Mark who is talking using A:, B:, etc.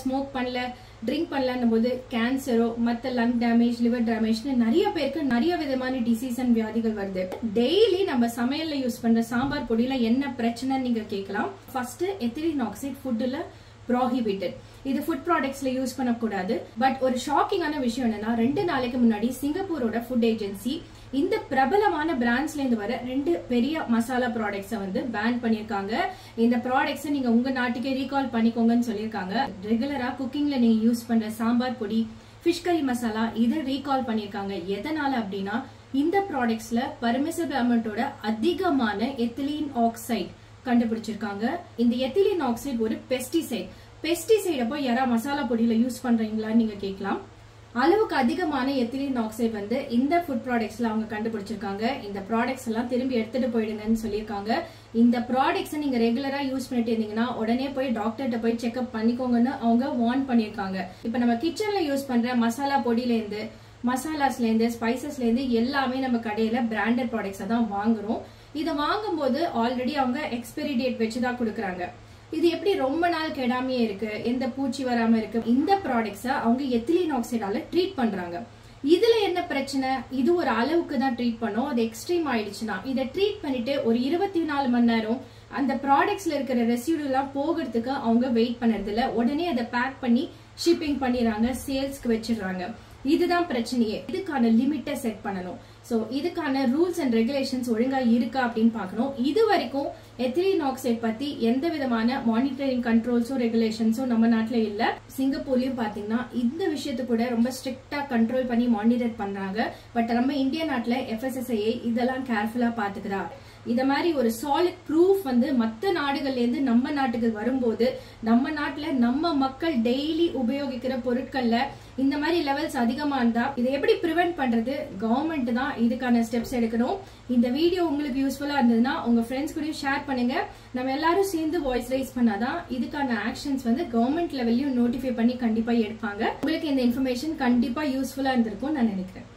A: smoke பண்ணல drink பண்ணலன்னும் போது கேன்சரோ மத்த லங் டேமேஜ் லிவர் டேமேஜ்னு நிறைய பேருக்கு நிறைய விதமான டிசீஸ் அண்ட் வியாதிகள் வருது டெய்லி நம்ம சமையல்ல யூஸ் பண்ற சாம்பார் பொடியில என்ன பிரச்சனைன்னு நீங்க கேட்கலாம் ஃபர்ஸ்ட் எத்திலின் ஆக்சைடு ஃபுட்டுல ப்ராஹிபிட்டட் இது ஃபுட் ப்ராடக்ட்ஸ்ல யூஸ் பண்ணக்கூடாது பட் ஒரு ஷாக்கிங்கான விஷயம் என்னன்னா ரெண்டு நாளைக்கு முன்னாடி சிங்கப்பூரோட ஃபுட் ஏஜென்சி இந்த பிரபலமான பிராண்ட்ஸ்ல இருந்து வர ரெண்டு பெரிய மசாலா ப்ராடக்ட்ஸை வந்து பேன் பண்ணிருக்காங்க இந்த ப்ராடக்ட்ஸை நீங்க உங்க நாட்டுக்கே ரீகால் பண்ணிக்கோங்கன்னு சொல்லியிருக்காங்க ரெகுலரா குக்கிங்ல நீங்க யூஸ் பண்ற சாம்பார் பொடி ஃபிஷ் கறி மசாலா இதை ரீகால் பண்ணிருக்காங்க எதனால அப்படின்னா இந்த ப்ராடக்ட்ஸ்ல பர்மிசபிள் அமௌண்டோட அதிகமான எத்திலீன் ஆக்சைடு கண்டுபிடிச்சிருக்காங்க இந்த எத்திலீன் ஆக்சைடு ஒரு பெஸ்டிசைட் பெஸ்டிசைட போய் யாரா மசாலா பொடியில யூஸ் பண்றீங்களான்னு நீங்க கேட்கலாம் அளவுக்கு அதிகமான எத்திலீன் ஆக்சைடு வந்து இந்த ஃபுட் ப்ராடக்ட்ஸ்ல அவங்க கண்டுபிடிச்சிருக்காங்க இந்த ப்ராடக்ட்ஸ் எல்லாம் திரும்பி எடுத்துட்டு போயிடுங்கன்னு சொல்லியிருக்காங்க இந்த ப்ராடக்ட்ஸ் நீங்க ரெகுலரா யூஸ் பண்ணிட்டு இருந்தீங்கன்னா உடனே போய் டாக்டர்கிட்ட போய் செக்அப் பண்ணிக்கோங்கன்னு அவங்க வார்ன் பண்ணியிருக்காங்க இப்போ நம்ம கிச்சன்ல யூஸ் பண்ற மசாலா பொடியில இருந்து மசாலாஸ்ல இருந்து ஸ்பைசஸ்ல இருந்து எல்லாமே நம்ம கடையில பிராண்டட் ப்ராடக்ட்ஸை தான் வாங்குறோம் இதை வாங்கும்போது ஆல்ரெடி அவங்க எக்ஸ்பைரி டேட் வச்சு தான் கொடுக்குறாங்க இது எப்படி ரொம்ப நாள் கெடாமையே இருக்கு எந்த பூச்சி வராம இருக்கு இந்த ப்ராடக்ட்ஸ அவங்க எத்திலீன் ஆக்சைடால ட்ரீட் பண்றாங்க இதுல என்ன பிரச்சனை இது ஒரு அளவுக்கு தான் ட்ரீட் பண்ணோம் அது எக்ஸ்ட்ரீம் ஆயிடுச்சுன்னா இதை ட்ரீட் பண்ணிட்டு ஒரு இருபத்தி நாலு மணி நேரம் அந்த ப்ராடக்ட்ஸ்ல இருக்கிற ரெசியூடு எல்லாம் போகிறதுக்கு அவங்க வெயிட் பண்ணறது இல்ல உடனே அதை பேக் பண்ணி ஷிப்பிங் பண்ணிடுறாங்க சேல்ஸ்க்கு வச்சிடுறாங்க இதுதான் பிரச்சனையே இதுக்கான லிமிட்டை செட் பண்ணணும் சோ இதுக்கான ரூல்ஸ் அண்ட் ரெகுலேஷன்ஸ் ஒழுங்கா இருக்கா அப்படின்னு பார்க்கணும் இது வரைக்கும் எத்திலீன் ஆக்சைடு பத்தி எந்த விதமான மானிட்டரிங் கண்ட்ரோல்ஸோ ரெகுலேஷன்ஸோ நம்ம நாட்டுல இல்ல சிங்கப்பூர்லயும் பாத்தீங்கன்னா இந்த விஷயத்தை கூட ரொம்ப ஸ்ட்ரிக்டா கண்ட்ரோல் பண்ணி மானிட்டர் பண்றாங்க பட் நம்ம இந்திய நாட்டுல எஃப்எஸ்எஸ்ஐ இதெல்லாம் கேர்ஃபுல்லா பாத்துக்கிறா இத மாதிரி ஒரு சாலிட் ப்ரூஃப் வந்து மத்த நாடுகள்ல இருந்து நம்ம நாட்டுக்கு வரும்போது நம்ம நாட்டுல நம்ம மக்கள் டெய்லி உபயோகிக்கிற பொருட்கள்ல இந்த மாதிரி லெவல்ஸ் அதிகமா இருந்தா இதை எப்படி ப்ரிவென்ட் பண்றது கவர்மெண்ட் தான் இதுக்கான ஸ்டெப்ஸ் எடுக்கணும் இந்த வீடியோ உங்களுக்கு யூஸ்ஃபுல்லா இருந்ததுன்னா உங்க ஃப்ரெண்ட்ஸ் கூடயும் ஷேர் பண்ணுங்க நம்ம எல்லாரும் சேர்ந்து வாய்ஸ் ரைஸ் பண்ணாதான் இதுக்கான ஆக்ஷன்ஸ் வந்து கவர்மெண்ட் லெவல்லையும் நோட்டிஃபை பண்ணி கண்டிப்பா எடுப்பாங்க உங்களுக்கு இந்த இன்ஃபர்மேஷன் கண்டிப்பா யூஸ்ஃபுல்லா இருந்திருக்கும் நான் நினைக்கிறேன்